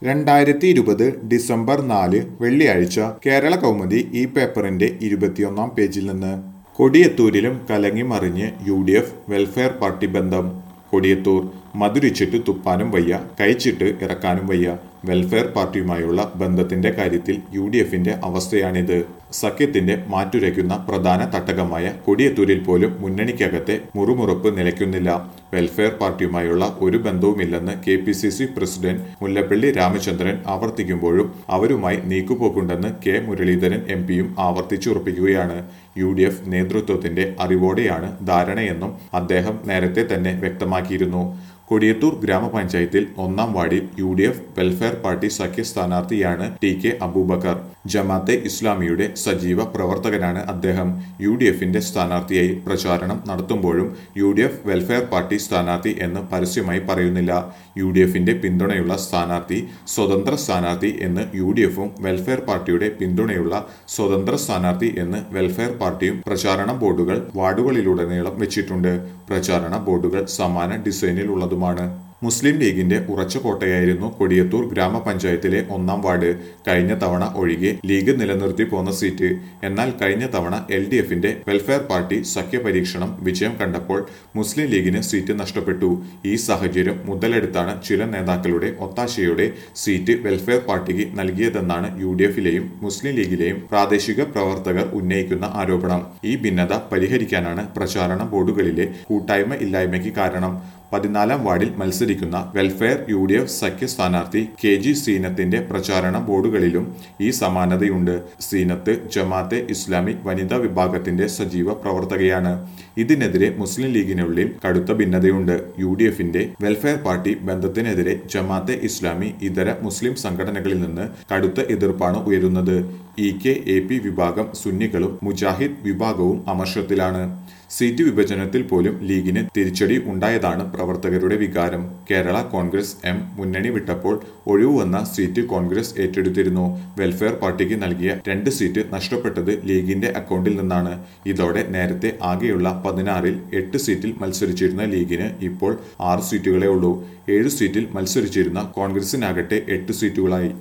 രണ്ടായിരത്തി ഇരുപത് ഡിസംബർ നാല് വെള്ളിയാഴ്ച കേരള കൗമുദി ഈ പേപ്പറിന്റെ ഇരുപത്തിയൊന്നാം പേജിൽ നിന്ന് കൊടിയത്തൂരിലും കലങ്ങി മറിഞ്ഞ് U D F welfare party ബന്ധം കൊടിയത്തൂർ മധുരിച്ചിട്ട് തുപ്പാനും വയ്യ കഴിച്ചിട്ട് ഇറക്കാനും വയ്യ വെൽഫെയർ പാർട്ടിയുമായുള്ള ബന്ധത്തിന്റെ കാര്യത്തിൽ യു ഡി എഫിന്റെ അവസ്ഥയാണിത് സഖ്യത്തിന്റെ മാറ്റുരയ്ക്കുന്ന പ്രധാന തട്ടകമായ കൊടിയത്തൂരിൽ പോലും മുന്നണിക്കകത്തെ മുറുമുറുപ്പ് നിലയ്ക്കുന്നില്ല വെൽഫെയർ പാർട്ടിയുമായുള്ള ഒരു ബന്ധവുമില്ലെന്ന് K P C C president Mullappally Ramachandran ആവർത്തിക്കുമ്പോഴും അവരുമായി നീക്കുപോക്കുണ്ടെന്ന് കെ മുരളീധരൻ എം പിയും ആവർത്തിച്ചുറപ്പിക്കുകയാണ് യു ഡി എഫ് നേതൃത്വത്തിന്റെ അറിവോടെയാണ് ധാരണയെന്നും അദ്ദേഹം നേരത്തെ തന്നെ വ്യക്തമാക്കിയിരുന്നു കൊടിയത്തൂർ ഗ്രാമപഞ്ചായത്തിൽ ഒന്നാം വാർഡിൽ U D F welfare party സഖ്യ സ്ഥാനാർത്ഥിയാണ് ടി കെ അബൂബക്കർ ജമാത്തെ ഇസ്ലാമിയുടെ സജീവ പ്രവർത്തകനാണ് അദ്ദേഹം യു ഡി എഫിന്റെ സ്ഥാനാർത്ഥിയായി പ്രചാരണം നടത്തുമ്പോഴും U D F welfare party സ്ഥാനാർത്ഥി എന്ന് പരസ്യമായി പറയുന്നില്ല യു ഡി എഫിന്റെ പിന്തുണയുള്ള സ്ഥാനാർത്ഥി സ്വതന്ത്ര സ്ഥാനാർത്ഥി എന്ന് യു ഡി എഫും വെൽഫെയർ പാർട്ടിയുടെ പിന്തുണയുള്ള സ്വതന്ത്ര സ്ഥാനാർത്ഥി എന്ന് വെൽഫെയർ പാർട്ടിയും പ്രചാരണ ബോർഡുകൾ വാർഡുകളിലുടനീളം വെച്ചിട്ടുണ്ട് പ്രചാരണ ബോർഡുകൾ സമാന ഡിസൈനിലുള്ളതുമാണ് മുസ്ലിം ലീഗിന്റെ ഉറച്ച കോട്ടയായിരുന്നു കൊടിയത്തൂർ ഗ്രാമപഞ്ചായത്തിലെ ഒന്നാം വാർഡ് കഴിഞ്ഞ തവണ ഒഴികെ ലീഗ് നിലനിർത്തി പോന്ന സീറ്റ് എന്നാൽ കഴിഞ്ഞ തവണ എൽ ഡി എഫിന്റെ വെൽഫെയർ പാർട്ടി സഖ്യ പരീക്ഷണം വിജയം കണ്ടപ്പോൾ മുസ്ലിം ലീഗിന് സീറ്റ് നഷ്ടപ്പെട്ടു ഈ സാഹചര്യം മുതലെടുത്താണ് ചില നേതാക്കളുടെ ഒത്താശയോടെ സീറ്റ് വെൽഫെയർ പാർട്ടിക്ക് നൽകിയതെന്നാണ് യു ഡി എഫിലെയും മുസ്ലിം ലീഗിലെയും പ്രാദേശിക പ്രവർത്തകർ ഉന്നയിക്കുന്ന ആരോപണം ഈ ഭിന്നത പരിഹരിക്കാനാണ് പ്രചാരണ ബോർഡുകളിലെ കൂട്ടായ്മ ഇല്ലായ്മയ്ക്ക് കാരണം പതിനാലാം വാർഡിൽ മത്സരിക്കുന്ന വെൽഫെയർ യു ഡി എഫ് സഖ്യ സ്ഥാനാർത്ഥി കെ ജി സീനത്തിന്റെ പ്രചാരണ ബോർഡുകളിലും ഈ സമാനതയുണ്ട് സീനത്ത് ജമാഅത്തെ ഇസ്ലാമിക് വനിതാ വിഭാഗത്തിന്റെ സജീവ പ്രവർത്തകയാണ് ഇതിനെതിരെ മുസ്ലിം ലീഗിനുള്ളിൽ കടുത്ത ഭിന്നതയുണ്ട് യു ഡി എഫിന്റെ വെൽഫെയർ പാർട്ടി ബന്ധത്തിനെതിരെ ജമാഅത്തെ ഇസ്ലാമി ഇതര മുസ്ലിം സംഘടനകളിൽ നിന്ന് കടുത്ത എതിർപ്പാണ് ഉയരുന്നത് ഇ കെ എ പി വിഭാഗം സുന്നികളും മുജാഹിദ് വിഭാഗവും അമർഷത്തിലാണ് സീറ്റ് വിഭജനത്തിൽ പോലും ലീഗിന് തിരിച്ചടി ഉണ്ടായതാണ് പ്രവർത്തകരുടെ വികാരം കേരള കോൺഗ്രസ് എം മുന്നണി വിട്ടപ്പോൾ ഒഴിവു വന്ന സീറ്റ് കോൺഗ്രസ് ഏറ്റെടുത്തിരുന്നു വെൽഫെയർ പാർട്ടിക്ക് നൽകിയ രണ്ട് സീറ്റ് നഷ്ടപ്പെട്ടത് ലീഗിന്റെ അക്കൗണ്ടിൽ നിന്നാണ് ഇതോടെ നേരത്തെ ആകെയുള്ള പതിനാറിൽ എട്ട് സീറ്റിൽ മത്സരിച്ചിരുന്ന ലീഗിന് ഇപ്പോൾ ആറ് സീറ്റുകളേ ഉള്ളൂ ഏഴ് സീറ്റിൽ മത്സരിച്ചിരുന്ന കോൺഗ്രസിനാകട്ടെ എട്ട് സീറ്റുകളായി